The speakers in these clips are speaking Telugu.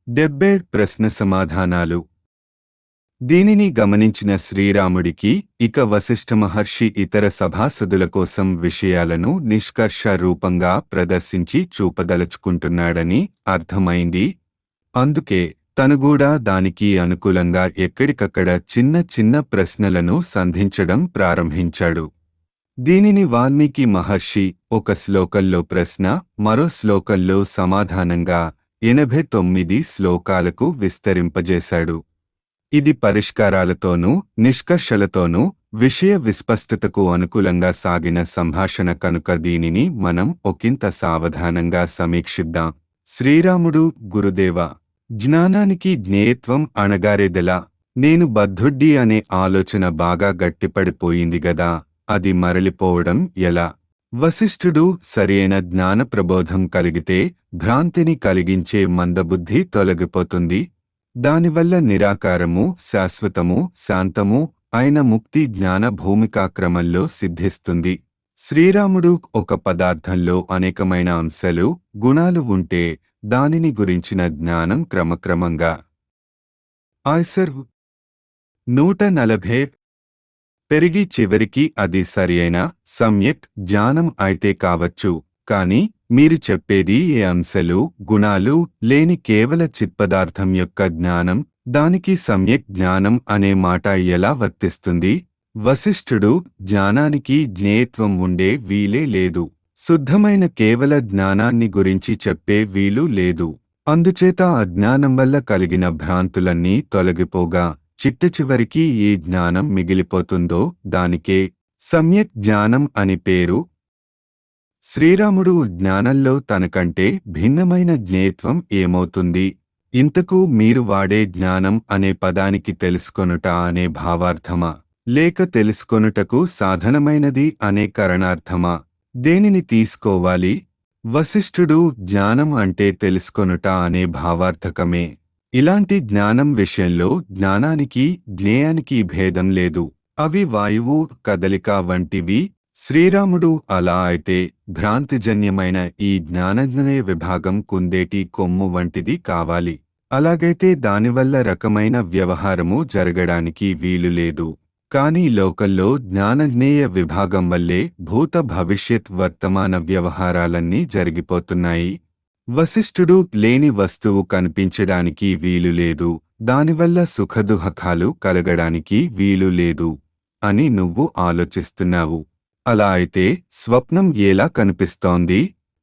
డెబ్బే ప్రశ్న సమాధానాలు దీనిని గమనించిన శ్రీరాముడికి ఇక వశిష్ఠ మహర్షి ఇతర సభాసదుల కోసం విషయాలను నిష్కర్ష రూపంగా ప్రదర్శించి చూపదలుచుకుంటున్నాడని అర్థమైంది అందుకే తను కూడా దానికి అనుకూలంగా ఎక్కడికక్కడ చిన్న చిన్న ప్రశ్నలను సంధించడం ప్రారంభించాడు దీనిని వాల్మీకి మహర్షి ఒక శ్లోకంలో ప్రశ్న మరో శ్లోకంలో సమాధానంగా ఎనభై తొమ్మిది శ్లోకాలకు విస్తరింపజేశాడు ఇది పరిష్కారాలతోనూ నిష్కర్షలతోనూ విషయ విస్పష్టతకు అనుకూలంగా సాగిన సంభాషణ కనుక దీనిని మనం ఒకంత సావధానంగా సమీక్షిద్దాం శ్రీరాముడు గురుదేవ జ్ఞానానికి జ్ఞేయత్వం అణగారేదెలా నేను బద్ధుడ్డి అనే ఆలోచన బాగా గట్టిపడిపోయింది గదా అది మరలిపోవడం ఎలా వశిష్ఠుడు సరైన జ్ఞాన ప్రబోధం కలిగితే భ్రాంతిని కలిగించే మందబుద్ధి తొలగిపోతుంది దానివల్ల నిరాకారము శాశ్వతము శాంతము అయిన ముక్తి జ్ఞాన భూమికాక్రమంలో సిద్ధిస్తుంది శ్రీరాముడు ఒక పదార్థంలో అనేకమైన అంశాలు గుణాలు ఉంటే దానిని గురించిన జ్ఞానం క్రమక్రమంగా ఆయ్సర్ నూట నలభై పెరిగి చివరికి అది సరియైన సమ్యక్ జ్ఞానం అయితే కావచ్చు కాని మీరు చెప్పేది ఏ అంశాలు గుణాలు లేని కేవల చిత్పదార్థం యొక్క జ్ఞానం దానికి సమ్యక్ జ్ఞానం అనే మాట ఎలా వర్తిస్తుంది వశిష్ఠుడు జ్ఞానానికి జ్ఞేయత్వం ఉండే వీలే లేదు శుద్ధమైన కేవల జ్ఞానాన్ని గురించి చెప్పే వీలు లేదు అందుచేత అజ్ఞానం వల్ల కలిగిన భ్రాంతులన్నీ తొలగిపోగా చిట్ట చివరికి ఏ జ్ఞానం మిగిలిపోతుందో దానికే సమ్యక్ జ్ఞానం అని పేరు శ్రీరాముడు జ్ఞానంలో తనకంటే భిన్నమైన జ్ఞేయత్వం ఏమవుతుంది ఇంతకు మీరు వాడే జ్ఞానం అనే పదానికి తెలుసుకొనుట అనే భావార్థమా లేక తెలుసుకొనుటకు సాధనమైనది అనే కరణార్థమా దేనిని తీసుకోవాలి వశిష్ఠుడు జ్ఞానం అంటే తెలుసుకొనుట అనే భావార్థకమే ఇలాంటి జ్ఞానం విషయంలో జ్ఞానానికి జ్ఞేయానికి భేదం లేదు అవి వాయువు కదలిక వంటివి శ్రీరాముడు అలా అయితే భ్రాంతిజన్యమైన ఈ జ్ఞానజ్ఞేయ విభాగం కుందేటి కొమ్ము వంటిది కావాలి అలాగైతే దానివల్ల రకమైన వ్యవహారము జరగడానికి వీలు లేదు కాని లోకల్లో జ్ఞానజ్ఞేయ విభాగం వల్లే భూత భవిష్యత్ వర్తమాన వ్యవహారాలన్నీ జరిగిపోతున్నాయి వశిష్ఠుడు లేని వస్తువు కనిపించడానికి వీలు లేదు దానివల్ల సుఖదుహకాలు కలగడానికి వీలు లేదు అని నువ్వు ఆలోచిస్తున్నావు అలా అయితే స్వప్నం ఎలా కనిపిస్తోంది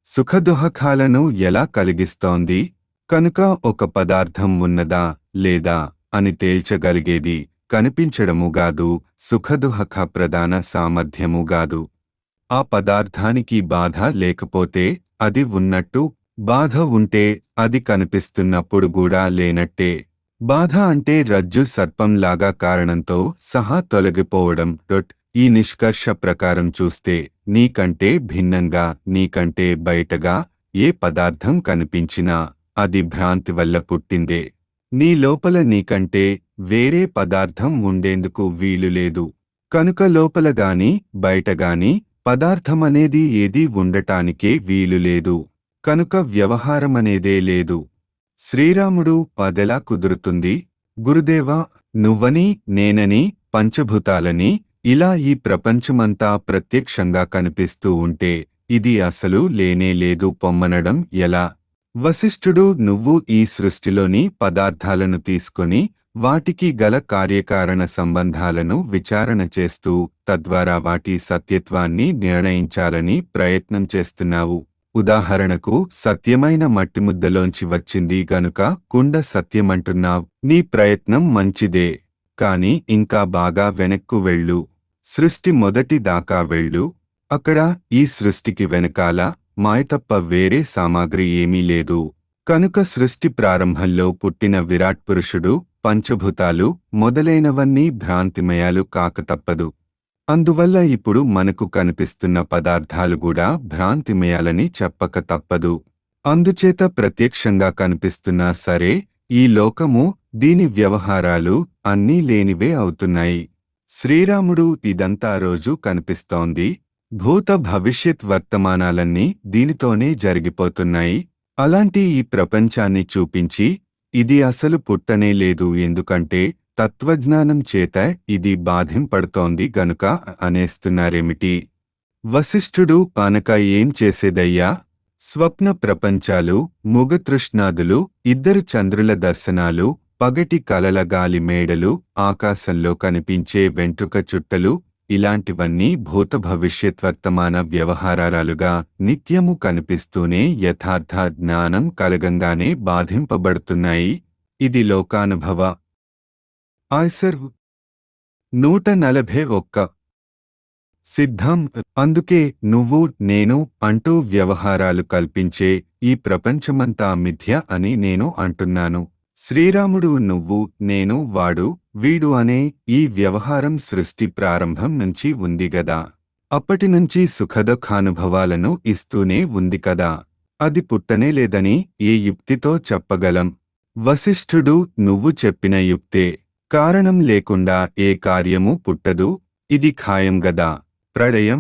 సుఖదుహకాలను ఎలా కలిగిస్తోంది కనుక ఒక పదార్థం ఉన్నదా లేదా అని తేల్చగలిగేది కనిపించడముగాదు సుఖదుహక ప్రధాన సామర్థ్యముగాదు ఆ పదార్థానికి బాధ లేకపోతే అది ఉన్నట్టు బాధ ఉంటే అది కనిపిస్తున్నప్పుడు కూడా లేనట్టే బాధ అంటే రజ్జు సర్పంలాగా కారణంతో సహా తొలగిపోవడం డొట్ ఈ నిష్కర్ష ప్రకారం చూస్తే నీకంటే భిన్నంగా నీకంటే బయటగా ఏ పదార్థం కనిపించినా అది భ్రాంతి వల్ల పుట్టిందే నీ లోపల నీకంటే వేరే పదార్థం ఉండేందుకు వీలు లేదు కనుక లోపల గాని బయటగాని పదార్థమనేది ఏదీ ఉండటానికే వీలు లేదు కనుక వ్యవహారమనేదే లేదు శ్రీరాముడు పదెలా కుదురుతుంది గురుదేవా నువ్వని నేనని పంచభూతాలని ఇలా ఈ ప్రపంచమంతా ప్రత్యక్షంగా కనిపిస్తూ ఉంటే ఇది అసలు లేనే లేదు పొమ్మనడం ఎలా వశిష్ఠుడు నువ్వు ఈ సృష్టిలోని పదార్థాలను తీసుకొని వాటికి గల కార్యకారణ సంబంధాలను విచారణ చేస్తూ తద్వారా వాటి సత్యత్వాన్ని నిర్ణయించాలని ప్రయత్నం చేస్తున్నావు ఉదాహరణకు సత్యమైన మట్టి ముద్దలోంచి వచ్చింది గనుక కుండ సత్యమంటున్నావ్ నీ ప్రయత్నం మంచిదే కాని ఇంకా బాగా వెనక్కు వెళ్ళు సృష్టి మొదటి దాకా వెళ్ళు అక్కడ ఈ సృష్టికి వెనకాల మాయ తప్ప వేరే సామాగ్రి ఏమీ లేదు కనుక సృష్టి ప్రారంభంలో పుట్టిన విరాట్ పురుషుడు పంచభూతాలు మొదలైనవన్నీ భ్రాంతిమయాలు కాక తప్పదు అందువల్ల ఇప్పుడు మనకు కనిపిస్తున్న పదార్థాలు కూడా భ్రాంతిమయాలని చెప్పక తప్పదు అందుచేత ప్రత్యక్షంగా కనిపిస్తున్నా సరే ఈ లోకము దీని వ్యవహారాలు అన్నీ లేనివే అవుతున్నాయి శ్రీరాముడు ఇదంతా రోజు కనిపిస్తోంది భూత భవిష్యత్ వర్తమానాలన్నీ దీనితోనే జరిగిపోతున్నాయి అలాంటి ఈ ప్రపంచాన్ని చూపించి ఇది అసలు పుట్టనే లేదు ఎందుకంటే తత్వజ్ఞానం చేత ఇది బాధింపడుతోంది గనుక అనేస్తున్నారేమిటి వశిష్ఠుడు పానక ఏం చేసేదయ్యా స్వప్న ప్రపంచాలు ముగతృష్ణాదులు ఇద్దరు చంద్రుల దర్శనాలు పగటి కలల గాలి మేడలు ఆకాశంలో కనిపించే వెంట్రుక చుట్టలు ఇలాంటివన్నీ భూత భవిష్యత్ వర్తమాన వ్యవహారాలుగా నిత్యము కనిపిస్తూనే యథార్థ జ్ఞానం కలగంగానే బాధింపబడుతున్నాయి ఇది లోకానుభవ ఆయ్సర్ నూట నలభై ఒక్క సిద్ధం అందుకే నువ్వు నేను అంటూ వ్యవహారాలు కల్పించే ఈ ప్రపంచమంతా మిథ్య అని నేను అంటున్నాను శ్రీరాముడు నువ్వు నేను వాడు వీడు అనే ఈ వ్యవహారం సృష్టి ప్రారంభం నుంచి ఉంది గదా అప్పటినుంచి సుఖదుఖానుభవాలను ఇస్తూనే ఉంది కదా అది పుట్టనే లేదని ఏ యుక్తితో చెప్పగలం వశిష్ఠుడు నువ్వు చెప్పిన యుక్తే కారణం లేకుండా ఏ కార్యము పుట్టదు ఇది ఖాయం గదా ప్రళయం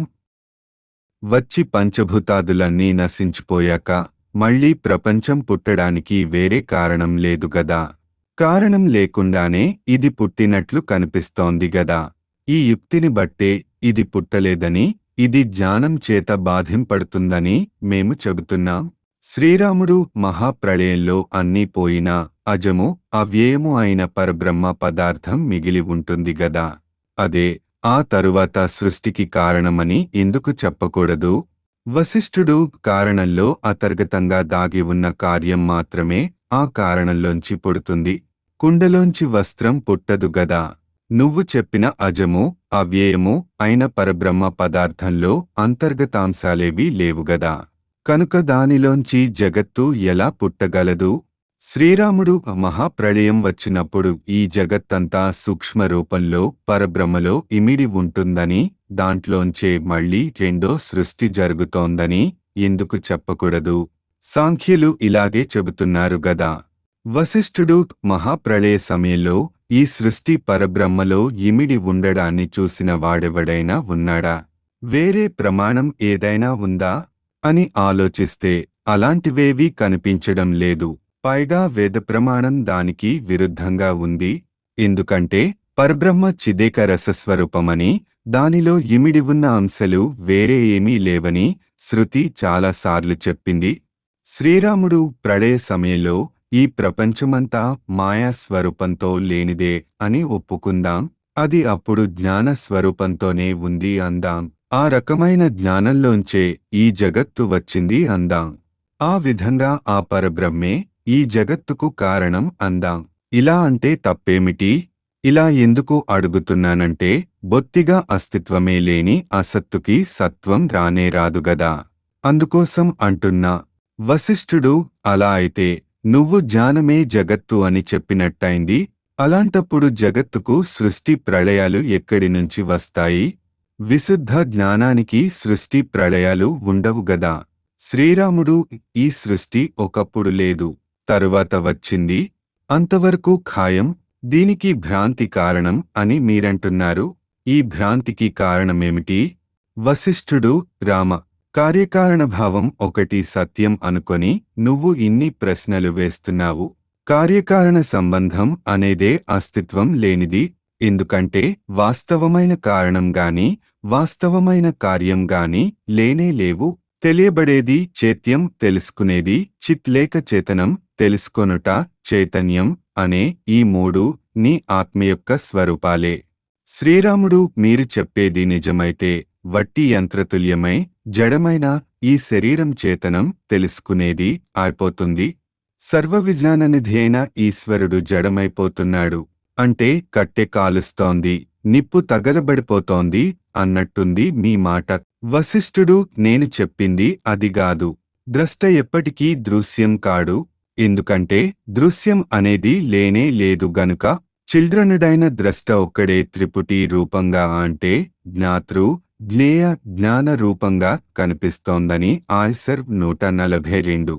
వచ్చి పంచభూతాదులన్నీ నశించిపోయాక మళ్ళీ ప్రపంచం పుట్టడానికి వేరే కారణం లేదు గదా కారణం లేకుండానే ఇది పుట్టినట్లు కనిపిస్తోంది గదా ఈ యుక్తిని బట్టే ఇది పుట్టలేదని ఇది జ్ఞానం చేత బాధింపడుతుందని మేము చెబుతున్నాం శ్రీరాముడు మహాప్రళయంలో అన్నీ పోయినా అజము అవ్యయము అయిన పరబ్రహ్మ పదార్థం మిగిలి ఉంటుంది గదా అదే ఆ తరువాత సృష్టికి కారణమని ఎందుకు చెప్పకూడదు వశిష్ఠుడు కారణంలో అతర్గతంగా దాగి ఉన్న కార్యం మాత్రమే ఆ కారణంలోంచి పుడుతుంది కుండలోంచి వస్త్రం పుట్టదు గదా నువ్వు చెప్పిన అజము అవ్యయము అయిన పరబ్రహ్మ పదార్థంలో అంతర్గతాంశాలేవీ లేవుగదా కనుక దానిలోంచి జగత్తు ఎలా పుట్టగలదు శ్రీరాముడు మహాప్రళయం వచ్చినప్పుడు ఈ జగత్తంతా సూక్ష్మ రూపంలో పరబ్రహ్మలో ఇమిడి ఉంటుందని దాంట్లోంచే మళ్ళీ రెండో సృష్టి జరుగుతోందని ఎందుకు చెప్పకూడదు సాంఖ్యులు ఇలాగే చెబుతున్నారు గదా వశిష్ఠుడు మహాప్రళయ సమయంలో ఈ సృష్టి పరబ్రహ్మలో ఇమిడి ఉండడాన్ని చూసిన వాడెవడైనా ఉన్నాడా వేరే ప్రమాణం ఏదైనా ఉందా అని ఆలోచిస్తే అలాంటివేవీ కనిపించడం లేదు పైగా వేద ప్రమాణం దానికి విరుద్ధంగా ఉంది ఎందుకంటే పరబ్రహ్మ చిదేక రసస్వరూపమని దానిలో ఇమిడి ఉన్న అంశలు వేరే ఏమీ లేవని శృతి చాలాసార్లు చెప్పింది శ్రీరాముడు ప్రళయ సమయంలో ఈ ప్రపంచమంతా మాయా స్వరూపంతో లేనిదే అని ఒప్పుకుందాం అది అప్పుడు జ్ఞాన స్వరూపంతోనే ఉంది అందాం ఆ రకమైన జ్ఞానంలోంచే ఈ జగత్తు వచ్చింది అందాం ఆ విధంగా ఆ పరబ్రహ్మే ఈ జగత్తుకు కారణం అందాం ఇలా అంటే తప్పేమిటి ఇలా ఎందుకు అడుగుతున్నానంటే బొత్తిగా అస్తిత్వమే లేని అసత్తుకి సత్వం రానే రాదుగదా అందుకోసం అంటున్నా వశిష్ఠుడు అలా అయితే నువ్వు జ్ఞానమే జగత్తు అని చెప్పినట్టయింది అలాంటప్పుడు జగత్తుకు సృష్టి ప్రళయాలు ఎక్కడి నుంచి వస్తాయి విశుద్ధ జ్ఞానానికి సృష్టి ప్రళయాలు ఉండవు గదా శ్రీరాముడు ఈ సృష్టి ఒకప్పుడు లేదు తరువాత వచ్చింది అంతవరకు ఖాయం దీనికి భ్రాంతి కారణం అని మీరంటున్నారు ఈ భ్రాంతికి కారణమేమిటి వశిష్ఠుడు రామ కార్యకారణ భావం ఒకటి సత్యం అనుకొని నువ్వు ఇన్ని ప్రశ్నలు వేస్తున్నావు కార్యకారణ సంబంధం అనేదే అస్తిత్వం లేనిది ఎందుకంటే వాస్తవమైన కారణం గాని వాస్తవమైన కార్యం గాని లేనే లేవు తెలియబడేది చైత్యం తెలుసుకునేది చిత్లేక చేతనం తెలుసుకొనుట చైతన్యం అనే ఈ మూడు నీ ఆత్మ యొక్క స్వరూపాలే శ్రీరాముడు మీరు చెప్పేది నిజమైతే వట్టి యంత్రతుల్యమై జడమైన ఈ శరీరం చేతనం తెలుసుకునేది అయిపోతుంది సర్వవిజ్ఞాననిధి అయిన ఈశ్వరుడు జడమైపోతున్నాడు అంటే కట్టె కాలుస్తోంది నిప్పు తగలబడిపోతోంది అన్నట్టుంది మీ మాట వశిష్ఠుడు నేను చెప్పింది అదిగాదు ద్రష్ట ఎప్పటికీ దృశ్యం కాడు ఎందుకంటే దృశ్యం అనేది లేనే లేదు గనుక చిల్డ్రనుడైన ద్రష్ట ఒక్కడే త్రిపుటి రూపంగా అంటే జ్ఞాతృ జ్ఞేయ జ్ఞాన రూపంగా కనిపిస్తోందని ఆయ్సర్ నూట నలభై రెండు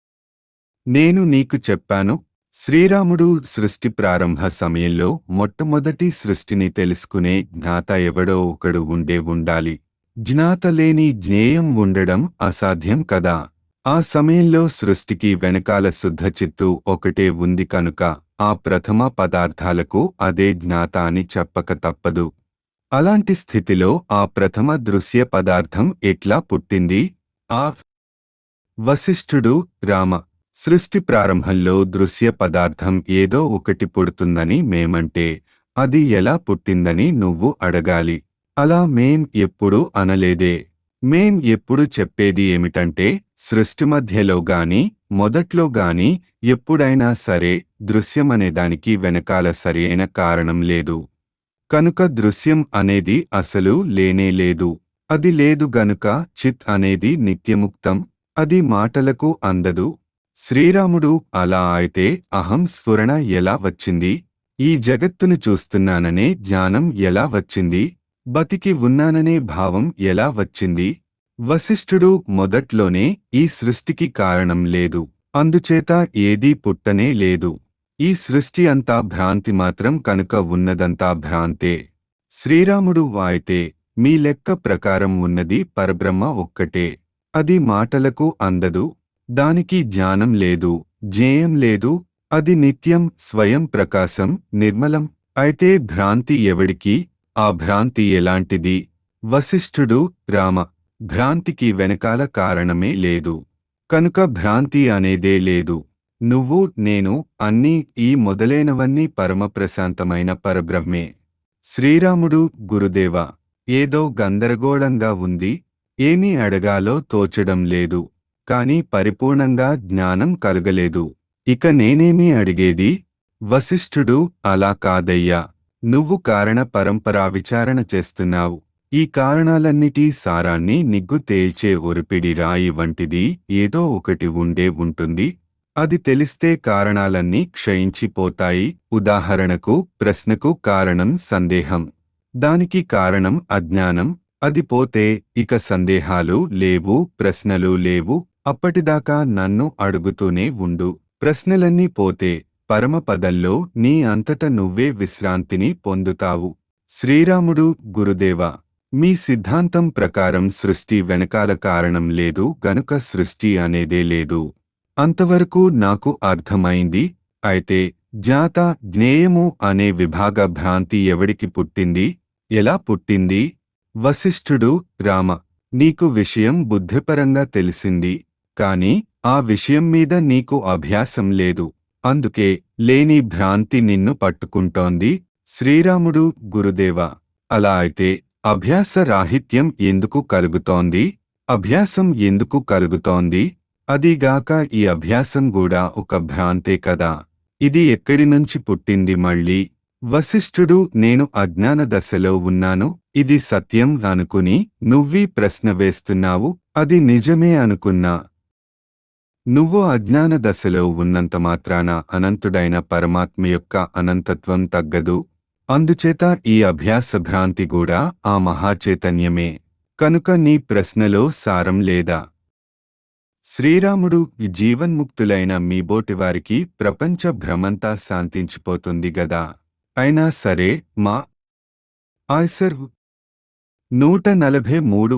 నేను నీకు చెప్పాను శ్రీరాముడు సృష్టి ప్రారంభ సమయంలో మొట్టమొదటి సృష్టిని తెలుసుకునే జ్ఞాత ఎవడో ఒకడు ఉండే ఉండాలి జ్ఞాత లేని జ్ఞేయం ఉండడం అసాధ్యం కదా ఆ సమయంలో సృష్టికి వెనకాల శుద్ధచిత్తు ఒకటే ఉంది కనుక ఆ ప్రథమ పదార్థాలకు అదే జ్ఞాత అని చెప్పక తప్పదు అలాంటి స్థితిలో ఆ ప్రథమ దృశ్య పదార్థం ఎట్లా పుట్టింది ఆ వశిష్ఠుడు రామ సృష్టి ప్రారంభంలో దృశ్య పదార్థం ఏదో ఒకటి పుడుతుందని మేమంటే అది ఎలా పుట్టిందని నువ్వు అడగాలి అలా మేం ఎప్పుడూ అనలేదే మేం ఎప్పుడు చెప్పేది ఏమిటంటే సృష్టి మధ్యలో గాని మొదట్లో గాని ఎప్పుడైనా సరే దృశ్యమనే దానికి వెనకాల సరియైన కారణం లేదు కనుక దృశ్యం అనేది అసలు లేనే లేదు అది లేదు గనుక చిత్ అనేది నిత్యముక్తం అది మాటలకు అందదు శ్రీరాముడు అలా అయితే అహం స్ఫురణ ఎలా వచ్చింది ఈ జగత్తును చూస్తున్నాననే జ్ఞానం ఎలా వచ్చింది బతికి ఉన్నాననే భావం ఎలా వచ్చింది వశిష్ఠుడు మొదట్లోనే ఈ సృష్టికి కారణం లేదు అందుచేత ఏదీ పుట్టనే లేదు ఈ సృష్టి అంతా భ్రాంతి మాత్రం కనుక ఉన్నదంతా భ్రాంతే శ్రీరాముడు వాయితే మీ లెక్క ప్రకారం ఉన్నది పరబ్రహ్మ ఒక్కటే అది మాటలకు అందదు దానికి జ్ఞానం లేదు జ్ఞేయం లేదు అది నిత్యం స్వయం ప్రకాశం నిర్మలం అయితే భ్రాంతి ఎవడికి ఆ భ్రాంతి ఎలాంటిది వశిష్ఠుడు రామ భ్రాంతికి వెనకాల కారణమే లేదు కనుక భ్రాంతి అనేదే లేదు నువ్వు నేను అన్నీ ఈ మొదలైనవన్నీ పరమ ప్రశాంతమైన పరబ్రహ్మే శ్రీరాముడు గురుదేవ ఏదో గందరగోళంగా ఉంది ఏమీ అడగాలో తోచడం లేదు కాని పరిపూర్ణంగా జ్ఞానం కలగలేదు ఇక నేనేమీ అడిగేది వశిష్ఠుడు అలా కాదయ్యా నువ్వు కారణ పరంపరా విచారణ చేస్తున్నావు ఈ కారణాలన్నిటి సారాన్ని నిగ్గు తేల్చే ఒరిపిడి రాయి వంటిది ఏదో ఒకటి ఉండే ఉంటుంది అది తెలిస్తే కారణాలన్నీ క్షయించిపోతాయి ఉదాహరణకు ప్రశ్నకు కారణం సందేహం దానికి కారణం అజ్ఞానం అది పోతే ఇక సందేహాలు లేవు ప్రశ్నలు లేవు అప్పటిదాకా నన్ను అడుగుతూనే ఉండు ప్రశ్నలన్నీ పోతే పరమపదంలో నీ అంతట నువ్వే విశ్రాంతిని పొందుతావు శ్రీరాముడు గురుదేవ మీ సిద్ధాంతం ప్రకారం సృష్టి వెనకాల కారణం లేదు గనుక సృష్టి అనేదే లేదు అంతవరకు నాకు అర్థమైంది అయితే జ్ఞాత జ్ఞేయము అనే విభాగ భ్రాంతి ఎవడికి పుట్టింది ఎలా పుట్టింది వశిష్ఠుడు రామ నీకు విషయం బుద్ధిపరంగా తెలిసింది కాని ఆ విషయం మీద నీకు అభ్యాసం లేదు అందుకే లేని భ్రాంతి నిన్ను పట్టుకుంటోంది శ్రీరాముడు గురుదేవ అలా అయితే అభ్యాస రాహిత్యం ఎందుకు కలుగుతోంది అభ్యాసం ఎందుకు కలుగుతోంది అదిగాక ఈ అభ్యాసం కూడా ఒక భ్రాంతే కదా ఇది ఎక్కడి నుంచి పుట్టింది మళ్ళీ వశిష్ఠుడు నేను అజ్ఞాన దశలో ఉన్నాను ఇది సత్యం అనుకుని నువ్వీ ప్రశ్న వేస్తున్నావు అది నిజమే అనుకున్నా నువ్వు అజ్ఞాన దశలో ఉన్నంత మాత్రాన అనంతుడైన పరమాత్మ యొక్క అనంతత్వం తగ్గదు అందుచేత ఈ అభ్యాస భ్రాంతి కూడా ఆ మహాచైతన్యమే కనుక నీ ప్రశ్నలో సారం లేదా శ్రీరాముడు ఈ జీవన్ముక్తులైన మీబోటివారికి ప్రపంచ భ్రమంతా శాంతించిపోతుంది గదా అయినా సరే మా ఆయ్సర్ నూట నలభై మూడు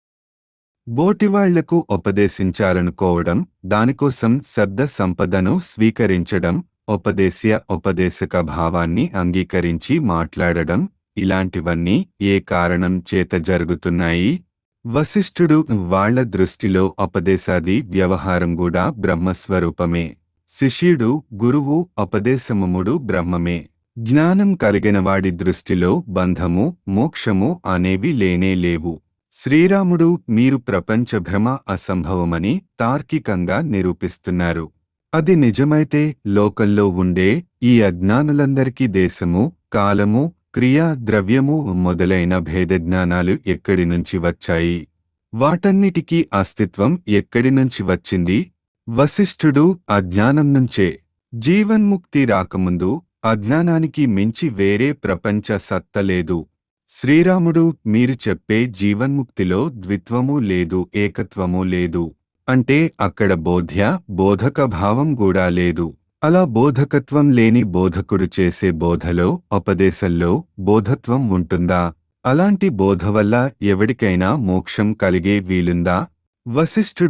బోటివాళ్లకు ఉపదేశించాలనుకోవడం దానికోసం శబ్ద సంపదను స్వీకరించడం ఉపదేశ్య ఉపదేశక భావాన్ని అంగీకరించి మాట్లాడడం ఇలాంటివన్నీ ఏ కారణం చేత జరుగుతున్నాయి వశిష్ఠుడు వాళ్ల దృష్టిలో ఉపదేశాది వ్యవహారం కూడా బ్రహ్మస్వరూపమే శిష్యుడు గురువు ఉపదేశముముడు బ్రహ్మమే జ్ఞానం కలిగినవాడి దృష్టిలో బంధము మోక్షము అనేవి లేనే లేవు శ్రీరాముడు మీరు ప్రపంచ భ్రమ అసంభవమని తార్కికంగా నిరూపిస్తున్నారు అది నిజమైతే లోకంలో ఉండే ఈ అజ్ఞానులందరికీ దేశము కాలము క్రియా ద్రవ్యము మొదలైన భేదజ్ఞానాలు ఎక్కడి నుంచి వచ్చాయి వాటన్నిటికీ అస్తిత్వం ఎక్కడి నుంచి వచ్చింది వశిష్ఠుడు అజ్ఞానం నుంచే జీవన్ముక్తి రాకముందు అజ్ఞానానికి మించి వేరే ప్రపంచ సత్త లేదు శ్రీరాముడు మీరు చెప్పే జీవన్ముక్తిలో ద్విత్వము లేదు ఏకత్వము లేదు అంటే అక్కడ బోధ్య బోధక భావం కూడా లేదు అలా బోధకత్వం లేని బోధకుడు చేసే బోధలో ఉపదేశంలో బోధత్వం ఉంటుందా అలాంటి బోధ వల్ల ఎవడికైనా మోక్షం కలిగే వీలుందా వశిష్ఠుడు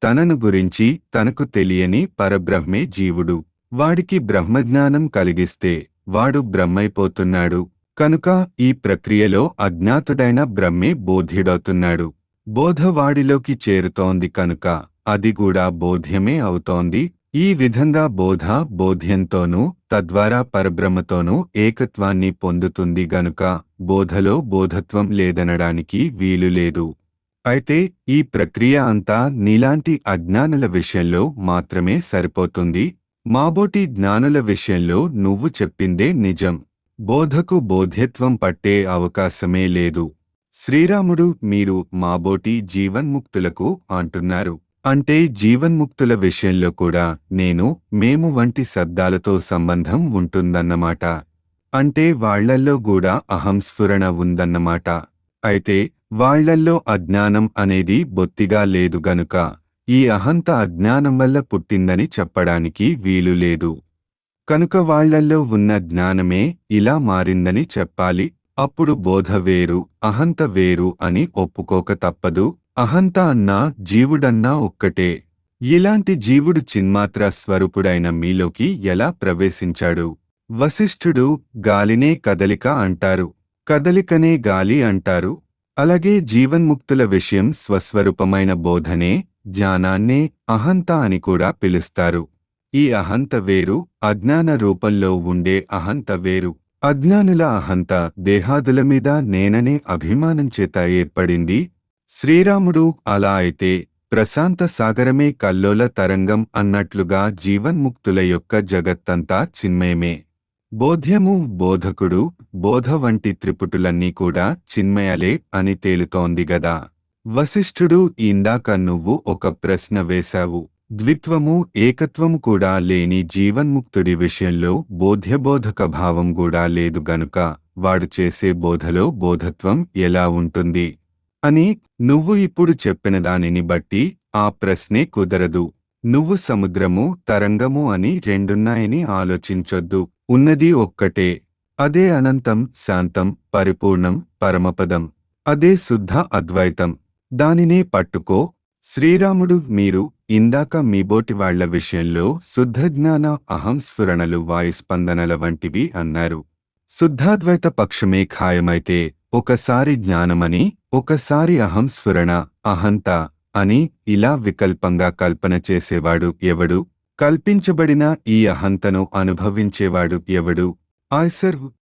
తనను గురించి తనకు తెలియని పరబ్రహ్మే జీవుడు వాడికి బ్రహ్మజ్ఞానం కలిగిస్తే వాడు బ్రహ్మైపోతున్నాడు కనుక ఈ ప్రక్రియలో అజ్ఞాతుడైన బ్రహ్మే బోధ్యుడవుతున్నాడు బోధ వాడిలోకి చేరుతోంది కనుక అది కూడా బోధ్యమే అవుతోంది ఈ విధంగా బోధ బోధ్యంతోనూ తద్వారా పరబ్రహ్మతోనూ ఏకత్వాన్ని పొందుతుంది గనుక బోధలో బోధత్వం లేదనడానికి వీలు లేదు అయితే ఈ ప్రక్రియ అంతా నీలాంటి అజ్ఞానుల విషయంలో మాత్రమే సరిపోతుంది మాబోటి జ్ఞానుల విషయంలో నువ్వు చెప్పిందే నిజం బోధకు బోధ్యత్వం పట్టే అవకాశమే లేదు శ్రీరాముడు మీరు మాబోటి జీవన్ముక్తులకు అంటున్నారు అంటే జీవన్ముక్తుల విషయంలో కూడా నేను మేము వంటి శబ్దాలతో సంబంధం ఉంటుందన్నమాట అంటే వాళ్లల్లో కూడా అహంస్ఫురణ ఉందన్నమాట అయితే వాళ్లల్లో అజ్ఞానం అనేది బొత్తిగా లేదు గనుక ఈ అహంత అజ్ఞానం వల్ల పుట్టిందని చెప్పడానికి వీలు లేదు కనుక వాళ్లల్లో ఉన్న జ్ఞానమే ఇలా మారిందని చెప్పాలి అప్పుడు బోధ వేరు అహంత వేరు అని ఒప్పుకోక తప్పదు అహంత అన్నా జీవుడన్నా ఒక్కటే ఇలాంటి జీవుడు చిన్మాత్ర స్వరూపుడైన మీలోకి ఎలా ప్రవేశించాడు వశిష్ఠుడు గాలినే కదలిక అంటారు కదలికనే గాలి అంటారు అలాగే జీవన్ముక్తుల విషయం స్వస్వరూపమైన బోధనే జ్ఞానాన్నే అహంత అని కూడా పిలుస్తారు ఈ అహంత వేరు అజ్ఞాన రూపంలో ఉండే అహంత వేరు అజ్ఞానుల అహంత దేహాదుల మీద నేననే అభిమానం చేత ఏర్పడింది శ్రీరాముడు అలా అయితే ప్రశాంత సాగరమే కల్లోల తరంగం అన్నట్లుగా జీవన్ముక్తుల యొక్క జగత్తంతా చిన్మయమే బోధ్యము బోధకుడు బోధ వంటి త్రిపుటులన్నీ కూడా చిన్మయలే అని తేలుతోంది గదా వశిష్ఠుడు ఇందాక నువ్వు ఒక ప్రశ్న వేశావు ద్విత్వము ఏకత్వము కూడా లేని జీవన్ముక్తుడి విషయంలో బోధ్యబోధక భావం కూడా లేదు గనుక వాడు చేసే బోధలో బోధత్వం ఎలా ఉంటుంది అని నువ్వు ఇప్పుడు చెప్పిన దానిని బట్టి ఆ ప్రశ్నే కుదరదు నువ్వు సముద్రము తరంగము అని రెండున్నాయని ఆలోచించొద్దు ఉన్నది ఒక్కటే అదే అనంతం శాంతం పరిపూర్ణం పరమపదం అదే శుద్ధ అద్వైతం దానినే పట్టుకో శ్రీరాముడు మీరు ఇందాక మీబోటి వాళ్ల విషయంలో శుద్ధజ్ఞాన అహంస్ఫురణలు వాయుస్పందనల వంటివి అన్నారు శుద్ధాద్వైత పక్షమే ఖాయమైతే ఒకసారి జ్ఞానమని ఒకసారి అహంస్ఫురణ అహంత అని ఇలా వికల్పంగా కల్పన చేసేవాడు ఎవడు కల్పించబడిన ఈ అహంతను అనుభవించేవాడు ఎవడు ఆయ్సర్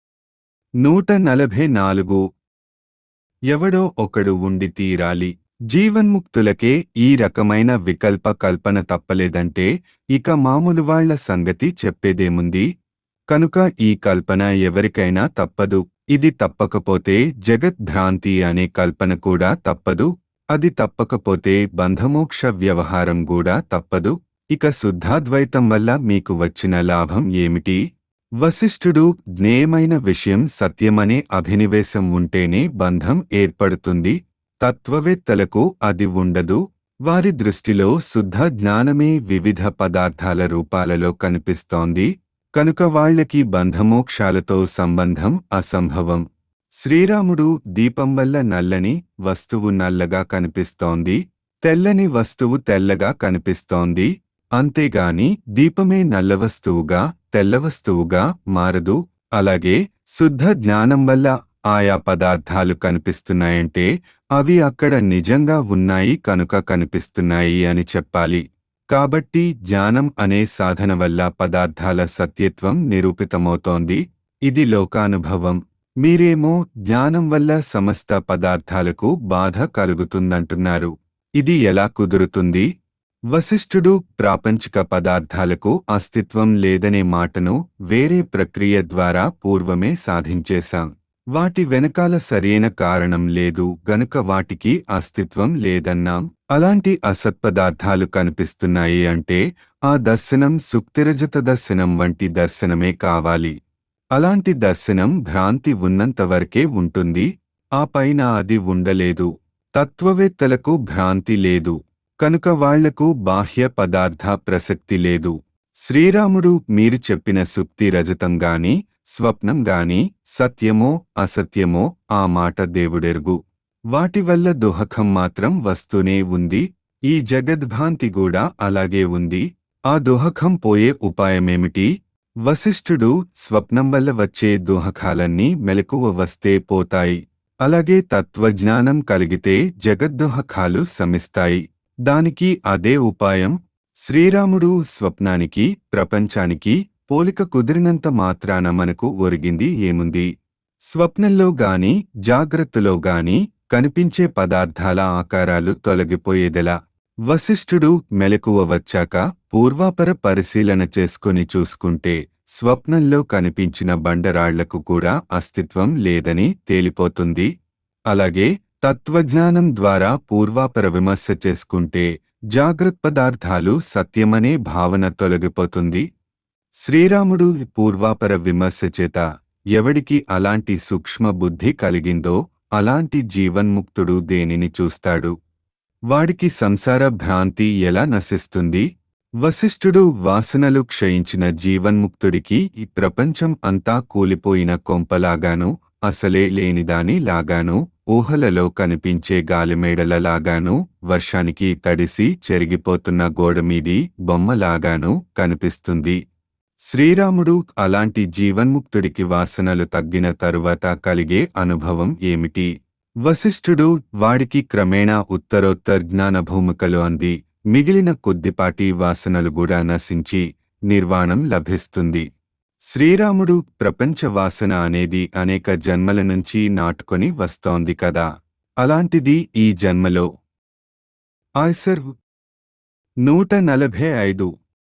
నూట నలభై నాలుగు ఎవడో ఒకడు ఉండి తీరాలి జీవన్ముక్తులకే ఈ రకమైన వికల్ప కల్పన తప్పలేదంటే ఇక మామూలు వాళ్ల సంగతి చెప్పేదేముంది కనుక ఈ కల్పన ఎవరికైనా తప్పదు ఇది తప్పకపోతే జగద్భ్రాంతి అనే కల్పన కూడా తప్పదు అది తప్పకపోతే బంధమోక్ష వ్యవహారం కూడా తప్పదు ఇక శుద్ధాద్వైతం వల్ల మీకు వచ్చిన లాభం ఏమిటి వశిష్ఠుడు జ్ఞేయమైన విషయం సత్యమనే అభినివేశం ఉంటేనే బంధం ఏర్పడుతుంది తత్వవేత్తలకు అది ఉండదు వారి దృష్టిలో శుద్ధ జ్ఞానమే వివిధ పదార్థాల రూపాలలో కనిపిస్తోంది కనుక వాళ్లకి బంధమోక్షాలతో సంబంధం అసంభవం శ్రీరాముడు దీపం వల్ల నల్లని వస్తువు నల్లగా కనిపిస్తోంది తెల్లని వస్తువు తెల్లగా కనిపిస్తోంది అంతేగాని దీపమే నల్ల వస్తువుగా తెల్ల వస్తువుగా మారదు అలాగే శుద్ధ జ్ఞానం వల్ల ఆయా పదార్థాలు కనిపిస్తున్నాయంటే అవి అక్కడ నిజంగా ఉన్నాయి కనుక కనిపిస్తున్నాయి అని చెప్పాలి కాబట్టి జ్ఞానం అనే సాధన వల్ల పదార్థాల సత్యత్వం నిరూపితమవుతోంది ఇది లోకానుభవం మీరేమో జ్ఞానం వల్ల సమస్త పదార్థాలకు బాధ కలుగుతుందంటున్నారు ఇది ఎలా కుదురుతుంది వశిష్ఠుడు ప్రాపంచిక పదార్థాలకు అస్తిత్వం లేదనే మాటను వేరే ప్రక్రియ ద్వారా పూర్వమే సాధించేశాం వాటి వెనకాల సరైన కారణం లేదు గనుక వాటికి అస్తిత్వం లేదన్నాం అలాంటి అసత్పదార్థాలు కనిపిస్తున్నాయి అంటే ఆ దర్శనం సుక్తిరజత దర్శనం వంటి దర్శనమే కావాలి అలాంటి దర్శనం భ్రాంతి ఉన్నంతవరకే ఉంటుంది ఆ పైన అది ఉండలేదు తత్వవేత్తలకు భ్రాంతి లేదు కనుక వాళ్లకు బాహ్య పదార్థ ప్రసక్తి లేదు శ్రీరాముడు మీరు చెప్పిన సుక్తి రజతం గాని స్వప్నం గాని సత్యమో అసత్యమో ఆ మాట దేవుడెరుగు వాటి వల్ల దుహకం మాత్రం వస్తూనే ఉంది ఈ జగద్భ్రాంతి కూడా అలాగే ఉంది ఆ దుహకం పోయే ఉపాయమేమిటి వశిష్ఠుడు స్వప్నం వల్ల వచ్చే దుహకాలన్నీ మెలకువ వస్తే పోతాయి అలాగే తత్వజ్ఞానం కలిగితే జగద్దుహకాలు శమిస్తాయి దానికి అదే ఉపాయం శ్రీరాముడు స్వప్నానికి ప్రపంచానికి పోలిక కుదిరినంత మాత్రాన మనకు ఒరిగింది ఏముంది స్వప్నంలో గాని జాగ్రత్తలో గాని కనిపించే పదార్థాల ఆకారాలు తొలగిపోయేదెలా వశిష్ఠుడు మెలకువ వచ్చాక పూర్వాపర పరిశీలన చేసుకుని చూసుకుంటే స్వప్నంలో కనిపించిన బండరాళ్లకు కూడా అస్తిత్వం లేదని తేలిపోతుంది అలాగే తత్వజ్ఞానం ద్వారా పూర్వాపర విమర్శ చేసుకుంటే జాగ్రత్త పదార్థాలు సత్యమనే భావన తొలగిపోతుంది శ్రీరాముడు పూర్వాపర విమర్శ చేత ఎవడికి అలాంటి సూక్ష్మ బుద్ధి కలిగిందో అలాంటి జీవన్ముక్తుడు దేనిని చూస్తాడు వాడికి సంసార భ్రాంతి ఎలా నశిస్తుంది వశిష్ఠుడు వాసనలు క్షయించిన జీవన్ముక్తుడికి ఈ ప్రపంచం అంతా కూలిపోయిన కొంపలాగాను అసలే లేనిదాని లాగాను ఊహలలో కనిపించే గాలిమేడలలాగాను వర్షానికి తడిసి చెరిగిపోతున్న గోడమీది బొమ్మలాగాను కనిపిస్తుంది శ్రీరాముడు అలాంటి జీవన్ముక్తుడికి వాసనలు తగ్గిన తరువాత కలిగే అనుభవం ఏమిటి వశిష్ఠుడు వాడికి క్రమేణా ఉత్తరోత్తర్ జ్ఞాన భూమికలు అంది మిగిలిన కొద్దిపాటి వాసనలు కూడా నశించి నిర్వాణం లభిస్తుంది శ్రీరాముడు ప్రపంచ వాసన అనేది అనేక జన్మల నుంచి నాటుకొని వస్తోంది కదా అలాంటిది ఈ జన్మలో ఆయ్సర్ నూట నలభై ఐదు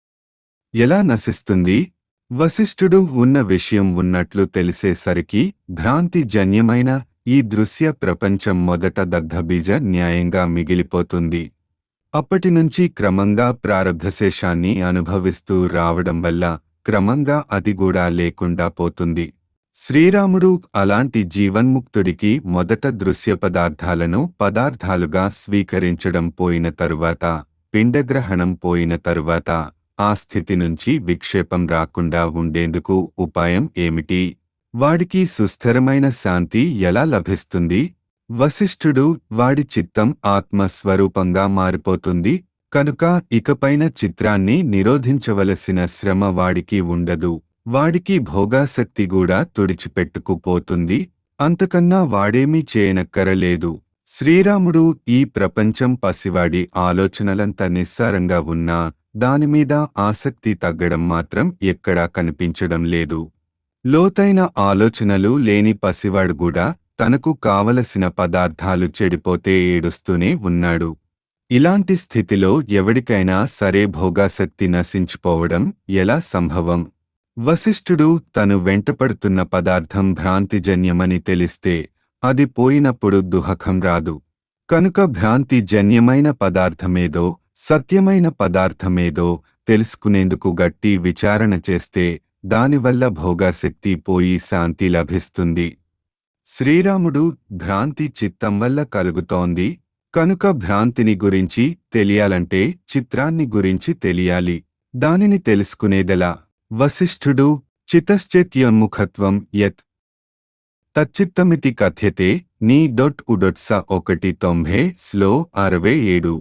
ఎలా నశిస్తుంది వశిష్ఠుడు ఉన్న విషయం ఉన్నట్లు తెలిసేసరికి భ్రాంతి జన్యమైన ఈ దృశ్య ప్రపంచం మొదట దగ్ధబీజ న్యాయంగా మిగిలిపోతుంది అప్పటినుంచి క్రమంగా ప్రారబ్ధశేషాన్ని అనుభవిస్తూ రావడం వల్ల క్రమంగా అది కూడా లేకుండా పోతుంది శ్రీరాముడు అలాంటి జీవన్ముక్తుడికి మొదట దృశ్య పదార్థాలను పదార్థాలుగా స్వీకరించడం పోయిన తరువాత పిండగ్రహణం పోయిన తరువాత ఆ స్థితి నుంచి విక్షేపం రాకుండా ఉండేందుకు ఉపాయం ఏమిటి వాడికి సుస్థిరమైన శాంతి ఎలా లభిస్తుంది వశిష్ఠుడు వాడి చిత్తం ఆత్మస్వరూపంగా మారిపోతుంది కనుక ఇకపైన చిత్రాన్ని నిరోధించవలసిన శ్రమ వాడికి ఉండదు వాడికి భోగాసక్తి కూడా తుడిచిపెట్టుకుపోతుంది అంతకన్నా వాడేమీ చేయనక్కరలేదు శ్రీరాముడు ఈ ప్రపంచం పసివాడి ఆలోచనలంత నిస్సారంగా ఉన్నా దానిమీద ఆసక్తి తగ్గడం మాత్రం ఎక్కడా కనిపించడం లేదు లోతైన ఆలోచనలు లేని పసివాడు కూడా తనకు కావలసిన పదార్థాలు చెడిపోతే ఏడుస్తూనే ఉన్నాడు ఇలాంటి స్థితిలో ఎవడికైనా సరే భోగాసక్తి నశించిపోవడం ఎలా సంభవం వశిష్ఠుడు తను వెంటపడుతున్న పదార్థం భ్రాంతిజన్యమని తెలిస్తే అది పోయినప్పుడు దుహకం రాదు కనుక భ్రాంతిజన్యమైన పదార్థమేదో సత్యమైన పదార్థమేదో తెలుసుకునేందుకు గట్టి విచారణ చేస్తే దానివల్ల భోగాశక్తి పోయి శాంతి లభిస్తుంది శ్రీరాముడు భ్రాంతి చిత్తం వల్ల కలుగుతోంది కనుక భ్రాంతిని గురించి తెలియాలంటే చిత్రాన్ని గురించి తెలియాలి దానిని తెలుసుకునేదెలా వశిష్ఠుడు చితశ్చత్యోన్ముఖత్వం యత్ తచ్చిత్తమితి కథ్యతే నీ డొట్ ఉడొట్స ఒకటి తొంభై స్లో అరవై ఏడు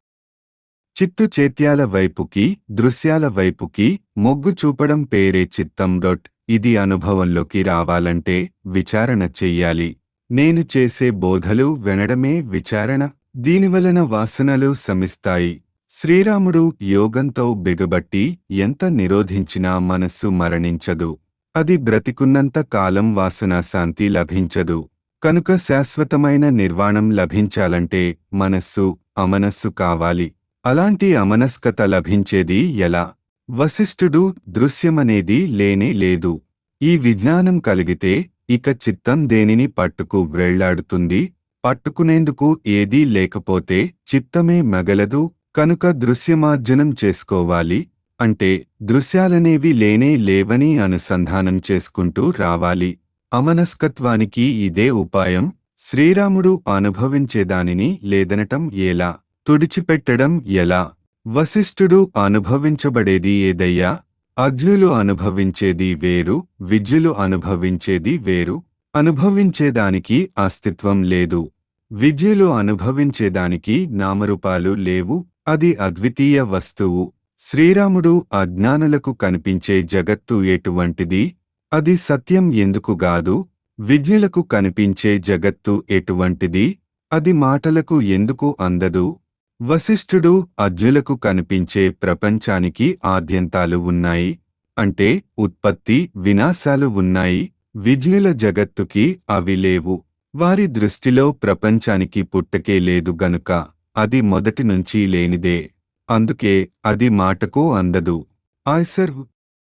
చిత్తు చేత్యాల వైపుకి దృశ్యాల వైపుకి మొగ్గు చూపడం పేరే చిత్తం డొట్ ఇది అనుభవంలోకి రావాలంటే విచారణ చెయ్యాలి నేను చేసే బోధలు వినడమే విచారణ దీనివలన వాసనలు శమిస్తాయి శ్రీరాముడు యోగంతో బిగబట్టి ఎంత నిరోధించినా మనస్సు మరణించదు అది బ్రతికున్నంత కాలం వాసన శాంతి లభించదు కనుక శాశ్వతమైన నిర్వాణం లభించాలంటే మనస్సు అమనస్సు కావాలి అలాంటి అమనస్కత లభించేది ఎలా వశిష్ఠుడు దృశ్యమనేది లేనే లేదు ఈ విజ్ఞానం కలిగితే ఇక చిత్తం దేనిని పట్టుకు వ్రేళ్లాడుతుంది పట్టుకునేందుకు ఏదీ లేకపోతే చిత్తమే మగలదు కనుక దృశ్యమార్జనం చేసుకోవాలి అంటే దృశ్యాలనేవి లేనే లేవని అనుసంధానం చేసుకుంటూ రావాలి అమనస్కత్వానికి ఇదే ఉపాయం శ్రీరాముడు అనుభవించేదానిని లేదనటం ఎలా తుడిచిపెట్టడం ఎలా వశిష్ఠుడు అనుభవించబడేది ఏదయ్యా అజ్ఞులు అనుభవించేది వేరు విద్యులు అనుభవించేది వేరు అనుభవించేదానికి అస్తిత్వం లేదు విద్యలు అనుభవించేదానికి నామరూపాలు లేవు అది అద్వితీయ వస్తువు శ్రీరాముడు అజ్ఞానులకు కనిపించే జగత్తు ఎటువంటిది అది సత్యం ఎందుకుగాదు విద్యలకు కనిపించే జగత్తు ఎటువంటిది అది మాటలకు ఎందుకు అందదు వశిష్ఠుడు అజ్ఞులకు కనిపించే ప్రపంచానికి ఆద్యంతాలు ఉన్నాయి అంటే ఉత్పత్తి వినాశాలు ఉన్నాయి విజ్ఞుల జగత్తుకి అవి లేవు వారి దృష్టిలో ప్రపంచానికి పుట్టకే లేదు గనుక అది మొదటి నుంచి లేనిదే అందుకే అది మాటకు అందదు ఆయ్సర్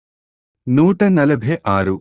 నూట నలభై ఆరు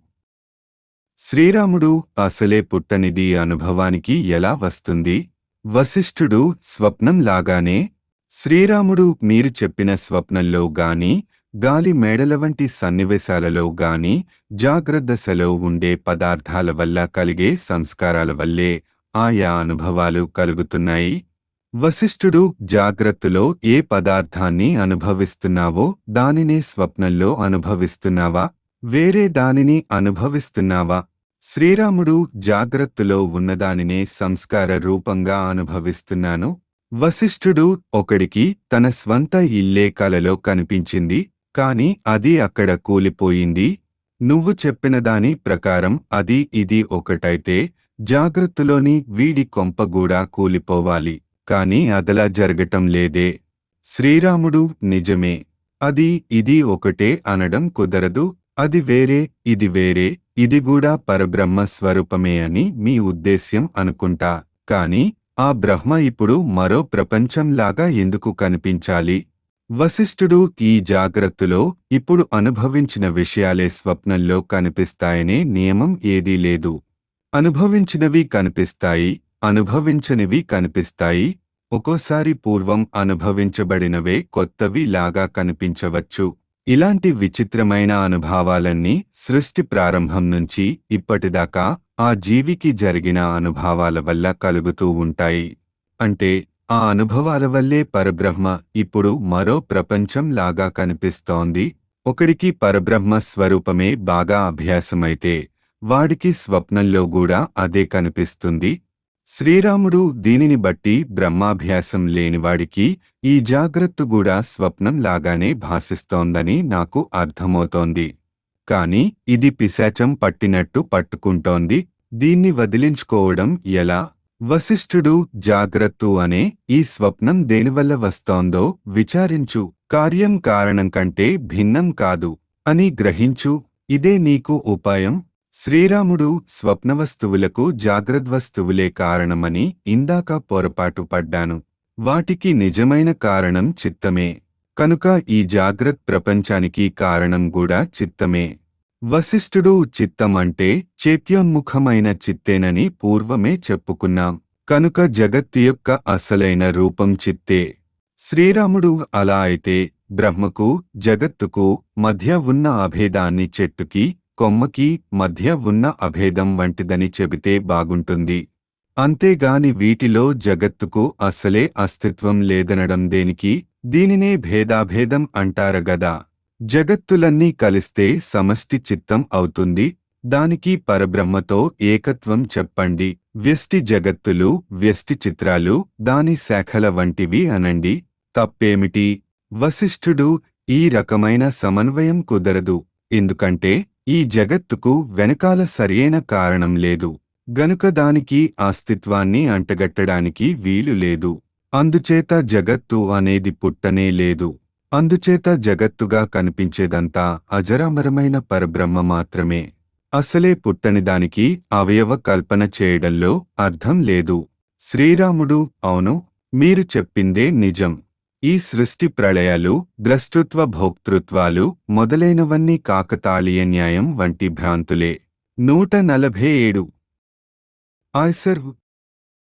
శ్రీరాముడు అసలే పుట్టనిది అనుభవానికి ఎలా వస్తుంది వశిష్ఠుడు స్వప్నం లాగానే శ్రీరాముడు మీరు చెప్పిన స్వప్నంలో గాని గాలి మేడల వంటి సన్నివేశాలలో గాని జాగ్రత్తశలో ఉండే పదార్థాల వల్ల కలిగే సంస్కారాల వల్లే ఆయా అనుభవాలు కలుగుతున్నాయి వశిష్ఠుడు జాగ్రత్తలో ఏ పదార్థాన్ని అనుభవిస్తున్నావో దానినే స్వప్నంలో అనుభవిస్తున్నావా వేరే దానిని అనుభవిస్తున్నావా శ్రీరాముడు జాగ్రత్తలో ఉన్నదానినే సంస్కార రూపంగా అనుభవిస్తున్నాను వశిష్ఠుడు ఒకడికి తన స్వంత ఇల్లే కలలో కనిపించింది కాని అది అక్కడ కూలిపోయింది నువ్వు చెప్పిన దాని ప్రకారం అది ఇది ఒకటైతే జాగ్రత్తలోని వీడి కొంపగూడా కూలిపోవాలి కాని అదలా జరగటం లేదే శ్రీరాముడు నిజమే అది ఇది ఒకటే అనడం కుదరదు అది వేరే ఇది వేరే ఇది కూడా పరబ్రహ్మ స్వరూపమే అని మీ ఉద్దేశ్యం అనుకుంటా కాని ఆ బ్రహ్మ ఇప్పుడు మరో ప్రపంచంలాగా ఎందుకు కనిపించాలి వశిష్ఠుడు ఈ జాగ్రత్తలో ఇప్పుడు అనుభవించిన విషయాలే స్వప్నంలో కనిపిస్తాయనే నియమం ఏదీ లేదు అనుభవించినవి కనిపిస్తాయి అనుభవించనివి కనిపిస్తాయి ఒక్కోసారి పూర్వం అనుభవించబడినవే కొత్తవి లాగా కనిపించవచ్చు ఇలాంటి విచిత్రమైన అనుభవాలన్నీ సృష్టి ప్రారంభం నుంచి ఇప్పటిదాకా ఆ జీవికి జరిగిన అనుభవాల వల్ల కలుగుతూ ఉంటాయి అంటే ఆ అనుభవాల వల్లే పరబ్రహ్మ ఇప్పుడు మరో ప్రపంచం లాగా కనిపిస్తోంది ఒకడికి పరబ్రహ్మ స్వరూపమే బాగా అభ్యాసమైతే వాడికి స్వప్నంలో కూడా అదే కనిపిస్తుంది శ్రీరాముడు దీనిని బట్టి బ్రహ్మాభ్యాసం లేనివాడికి ఈ జాగ్రత్త కూడా స్వప్నం లాగానే భాసిస్తోందని నాకు అర్థమవుతోంది కాని ఇది పిశాచం పట్టినట్టు పట్టుకుంటోంది దీన్ని వదిలించుకోవడం ఎలా వశిష్ఠుడు జాగ్రత్త అనే ఈ స్వప్నం దేనివల్ల వస్తోందో విచారించు కార్యం కారణం కంటే భిన్నం కాదు అని గ్రహించు ఇదే నీకు ఉపాయం శ్రీరాముడు స్వప్నవస్తువులకు జాగ్రద్వస్తువులే కారణమని ఇందాక పొరపాటు పడ్డాను వాటికి నిజమైన కారణం చిత్తమే కనుక ఈ జాగ్రత్ ప్రపంచానికి కారణం కూడా చిత్తమే వశిష్ఠుడు చిత్తం అంటే చేత్యోన్ముఖమైన చిత్తేనని పూర్వమే చెప్పుకున్నాం కనుక జగత్తు యొక్క అసలైన రూపం చిత్తే శ్రీరాముడు అలా అయితే బ్రహ్మకు జగత్తుకు మధ్య ఉన్న అభేదాన్ని చెట్టుకి కొమ్మకి మధ్య ఉన్న అభేదం వంటిదని చెబితే బాగుంటుంది అంతేగాని వీటిలో జగత్తుకు అసలే అస్తిత్వం లేదనడం దేనికి దీనినే భేదాభేదం అంటారగదా జగత్తులన్నీ కలిస్తే సమష్టి చిత్తం అవుతుంది దానికి పరబ్రహ్మతో ఏకత్వం చెప్పండి వ్యష్టి జగత్తులు వ్యష్టి చిత్రాలు దాని శాఖల వంటివి అనండి తప్పేమిటి వశిష్ఠుడు ఈ రకమైన సమన్వయం కుదరదు ఎందుకంటే ఈ జగత్తుకు వెనకాల సరియైన కారణం లేదు గనుక దానికి అస్తిత్వాన్ని అంటగట్టడానికి వీలు లేదు అందుచేత జగత్తు అనేది పుట్టనే లేదు అందుచేత జగత్తుగా కనిపించేదంతా అజరామరమైన పరబ్రహ్మ మాత్రమే అసలే పుట్టని దానికి అవయవ కల్పన చేయడంలో అర్థం లేదు శ్రీరాముడు అవును మీరు చెప్పిందే నిజం ఈ సృష్టి ప్రళయాలు ద్రష్టృత్వ భోక్తృత్వాలు మొదలైనవన్నీ కాకతాళీయ న్యాయం వంటి భ్రాంతులే నూట నలభై ఏడు ఆయ్సర్